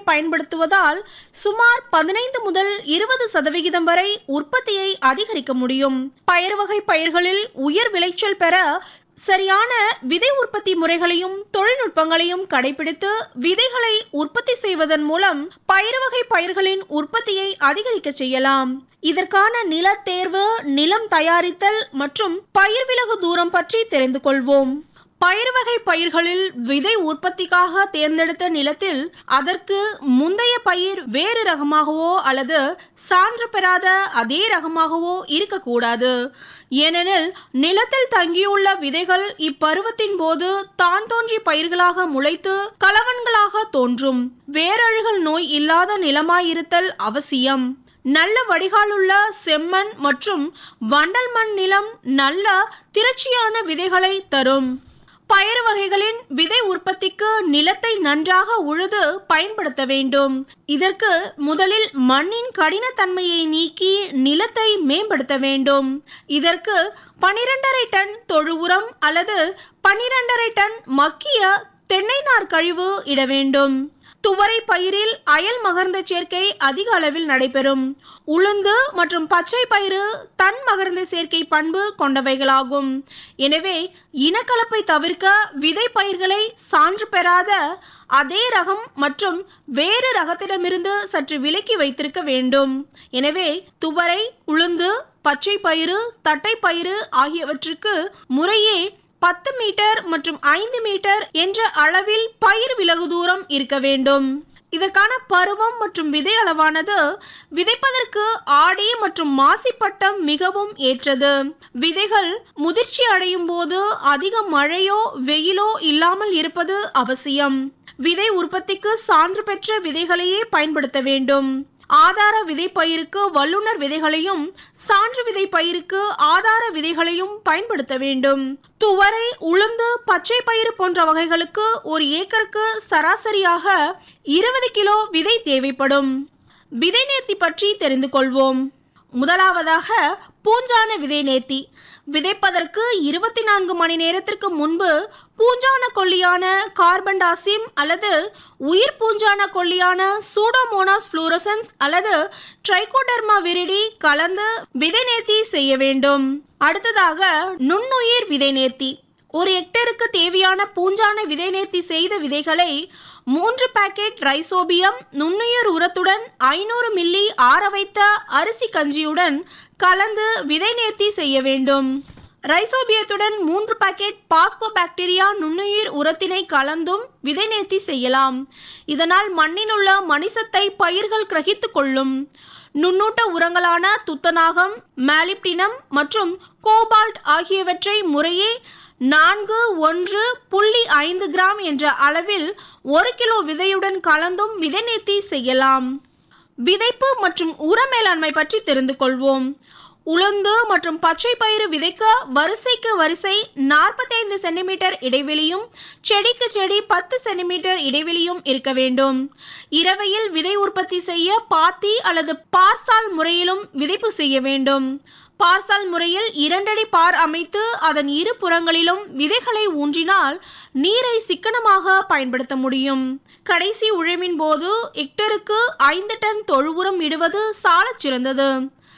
பயன்படுத்துவதால் சுமார் பதினைந்து முதல் இருபது சதவிகிதம் வரை உற்பத்தியை அதிகரிக்க முடியும் பயிர் வகை பயிர்களில் உயர் விளைச்சல் பெற சரியான விதை உற்பத்தி முறைகளையும் தொழில்நுட்பங்களையும் கடைபிடித்து விதைகளை உற்பத்தி செய்வதன் மூலம் பயிர் வகை பயிர்களின் உற்பத்தியை அதிகரிக்க செய்யலாம் இதற்கான நில தேர்வு நிலம் தயாரித்தல் மற்றும் பயிர் விலகு தூரம் பற்றி தெரிந்து கொள்வோம் பயிர் வகை பயிர்களில் விதை உற்பத்திக்காக தேர்ந்தெடுத்த நிலத்தில் அதற்கு முந்தைய பயிர் வேறு ரகமாகவோ அல்லது சான்று பெறாத அதே ரகமாகவோ இருக்கக்கூடாது ஏனெனில் நிலத்தில் தங்கியுள்ள விதைகள் இப்பருவத்தின் போது தான் தோன்றி பயிர்களாக முளைத்து கலவன்களாக தோன்றும் வேரழுகல் நோய் இல்லாத நிலமாயிருத்தல் அவசியம் நல்ல வடிகாலுள்ள செம்மண் மற்றும் வண்டல் மண் நிலம் நல்ல திரட்சியான விதைகளை தரும் பயிர் வகைகளின் விதை உற்பத்திக்கு நிலத்தை நன்றாக உழுது பயன்படுத்த வேண்டும் இதற்கு முதலில் மண்ணின் கடினத்தன்மையை நீக்கி நிலத்தை மேம்படுத்த வேண்டும் இதற்கு பனிரெண்டரை டன் தொழு உரம் அல்லது பனிரெண்டரை டன் மக்கிய தென்னை நார் கழிவு இட வேண்டும் துவரை பயிரில் அயல் மகர்ந்த சேர்க்கை அதிக அளவில் நடைபெறும் உளுந்து மற்றும் பச்சை பயிறு தன் மகர்ந்த சேர்க்கை பண்பு கொண்டவைகளாகும் எனவே இனக்கலப்பை தவிர்க்க விதை பயிர்களை சான்று பெறாத அதே ரகம் மற்றும் வேறு ரகத்திடமிருந்து சற்று விலக்கி வைத்திருக்க வேண்டும் எனவே துவரை உளுந்து பச்சை பயிறு தட்டை பயிறு ஆகியவற்றுக்கு முறையே பத்து மீட்டர் மற்றும் ஐந்து மீட்டர் என்ற அளவில் பயிர் விலகு தூரம் இருக்க வேண்டும் இதற்கான பருவம் மற்றும் விதை அளவானது விதைப்பதற்கு ஆடி மற்றும் மாசி பட்டம் மிகவும் ஏற்றது விதைகள் முதிர்ச்சி அடையும் போது அதிக மழையோ வெயிலோ இல்லாமல் இருப்பது அவசியம் விதை உற்பத்திக்கு சான்று பெற்ற விதைகளையே பயன்படுத்த வேண்டும் ஆதார விதை பயிருக்கு வல்லுநர் விதைகளையும் சான்று விதை பயிருக்கு ஆதார விதைகளையும் பயன்படுத்த வேண்டும் துவரை உளுந்து பச்சை பயிறு போன்ற வகைகளுக்கு ஒரு ஏக்கருக்கு சராசரியாக இருபது கிலோ விதை தேவைப்படும் விதை நேர்த்தி பற்றி தெரிந்து கொள்வோம் முதலாவதாக பூஞ்சான விதை நேர்த்தி விதைப்பதற்கு இருபத்தி நான்கு மணி நேரத்திற்கு முன்பு பூஞ்சான கொல்லியான கார்பன்டாசிம் அல்லது உயிர் பூஞ்சான கொல்லியான சூடோமோனாஸ் ஃப்ளூரசன்ஸ் அல்லது ட்ரைகோடர்மா விரிடி கலந்து விதை நேர்த்தி செய்ய வேண்டும் அடுத்ததாக நுண்ணுயிர் விதை நேர்த்தி ஒரு ஹெக்டேருக்கு தேவையான பூஞ்சான விதை நேர்த்தி செய்த விதைகளை மூன்று பாக்கெட் ரைசோபியம் நுண்ணுயிர் உரத்துடன் ஐநூறு மில்லி ஆற வைத்த அரிசி கஞ்சியுடன் கலந்து விதை நேர்த்தி செய்ய வேண்டும் ரைசோபியத்துடன் மூன்று பாக்கெட் பாஸ்போ பாக்டீரியா நுண்ணுயிர் உரத்தினை கலந்தும் விதை நேர்த்தி செய்யலாம் இதனால் மண்ணில் உள்ள மணிசத்தை பயிர்கள் கிரகித்துக் கொள்ளும் நுண்ணூட்ட உரங்களான துத்தநாகம் மேலிப்டினம் மற்றும் கோபால்ட் ஆகியவற்றை முறையே நான்கு ஒன்று புள்ளி ஐந்து கிராம் என்ற அளவில் ஒரு கிலோ விதையுடன் கலந்தும் விதை நேர்த்தி செய்யலாம் விதைப்பு மற்றும் உர மேலாண்மை பற்றி தெரிந்து கொள்வோம் உளுந்து மற்றும் பச்சை பயிறு விதைக்க வரிசைக்கு வரிசை நாற்பத்தைந்து சென்டிமீட்டர் இடைவெளியும் செடிக்கு செடி பத்து சென்டிமீட்டர் இடைவெளியும் இருக்க வேண்டும் இரவையில் விதை உற்பத்தி செய்ய பாத்தி அல்லது பார்சால் முறையிலும் விதைப்பு செய்ய வேண்டும் பார்சால் முறையில் இரண்டடி பார் அமைத்து அதன் இரு புறங்களிலும் விதைகளை ஊன்றினால் நீரை சிக்கனமாக பயன்படுத்த முடியும் கடைசி உழவின் போது ஹெக்டருக்கு ஐந்து டன் தொழு உரம் இடுவது சாலச் சிறந்தது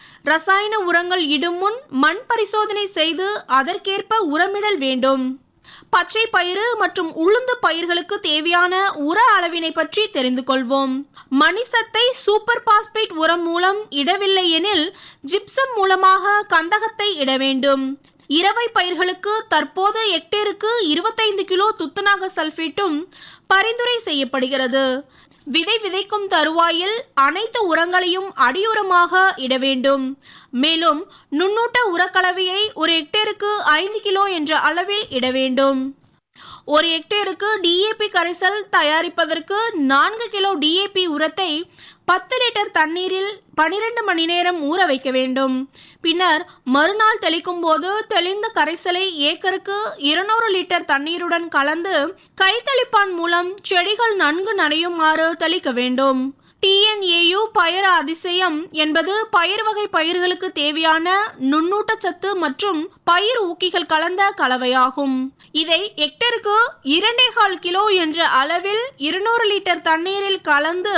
ரசாயன உரங்கள் இடும் முன் மண் பரிசோதனை செய்து அதற்கேற்ப உரமிடல் வேண்டும் பச்சை பயிறு மற்றும் உளுந்து பயிர்களுக்கு தேவையான உர அளவினை பற்றி தெரிந்து கொள்வோம் மணிசத்தை சூப்பர் பாஸ்பேட் உரம் மூலம் இடவில்லை எனில் ஜிப்சம் மூலமாக கந்தகத்தை இட வேண்டும் இரவை பயிர்களுக்கு தற்போது ஹெக்டேருக்கு இருபத்தைந்து கிலோ துத்தநாக சல்பேட்டும் பரிந்துரை செய்யப்படுகிறது விதை விதைக்கும் தருவாயில் அனைத்து உரங்களையும் அடியுரமாக இட வேண்டும் மேலும் நுண்ணூட்ட உரக்கலவையை ஒரு ஹெக்டேருக்கு ஐந்து கிலோ என்ற அளவில் இட வேண்டும் ஒரு ஹெக்டேருக்கு டிஏபி கரைசல் தயாரிப்பதற்கு நான்கு கிலோ டிஏபி உரத்தை பத்து லிட்டர் தண்ணீரில் பனிரெண்டு மணி நேரம் ஊற வைக்க வேண்டும் பின்னர் மறுநாள் தெளிக்கும் போது தெளிந்த கரைசலை ஏக்கருக்கு இருநூறு லிட்டர் தண்ணீருடன் கலந்து கைத்தளிப்பான் மூலம் செடிகள் நன்கு நனையுமாறு தெளிக்க வேண்டும் டிஎன்ஏயு பயர அதிசயம் என்பது பயிர் வகை பயிர்களுக்கு தேவையான நுண்ணூட்டச்சத்து மற்றும் பயிர் ஊக்கிகள் கலந்த கலவையாகும் இதை ஹெக்டருக்கு இரண்டே கால் கிலோ என்ற அளவில் இருநூறு லிட்டர் தண்ணீரில் கலந்து